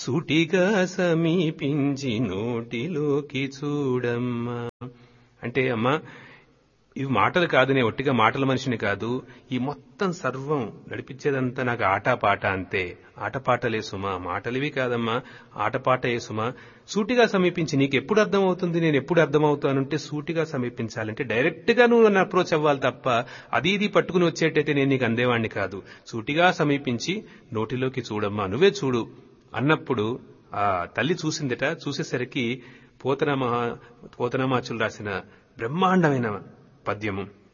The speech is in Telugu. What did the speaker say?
సూటిగా సమీపించి నోటిలోకి చూడమ్మా అంటే అమ్మా ఇవి మాటలు కాదు నేను ఒట్టిగా మాటల మనిషిని కాదు ఈ మొత్తం సర్వం నడిపించేదంతా నాకు ఆటపాట అంతే ఆటపాటలే సుమా మాటలివి కాదమ్మా ఆటపాటే సుమా సూటిగా సమీపించి నీకు ఎప్పుడు అర్థమవుతుంది నేను ఎప్పుడు అర్థమవుతానంటే సూటిగా సమీపించాలంటే డైరెక్ట్ గా నువ్వు నన్ను అప్రోచ్ అవ్వాలి తప్ప అది ఇది పట్టుకుని వచ్చేటైతే నేను నీకు అందేవాణ్ణి కాదు సూటిగా సమీపించి నోటిలోకి చూడమ్మా నువ్వే చూడు అన్నప్పుడు ఆ తల్లి చూసిందట చూసేసరికి పోతనమా పోతనమాచులు రాసిన బ్రహ్మాండమైన పద్యము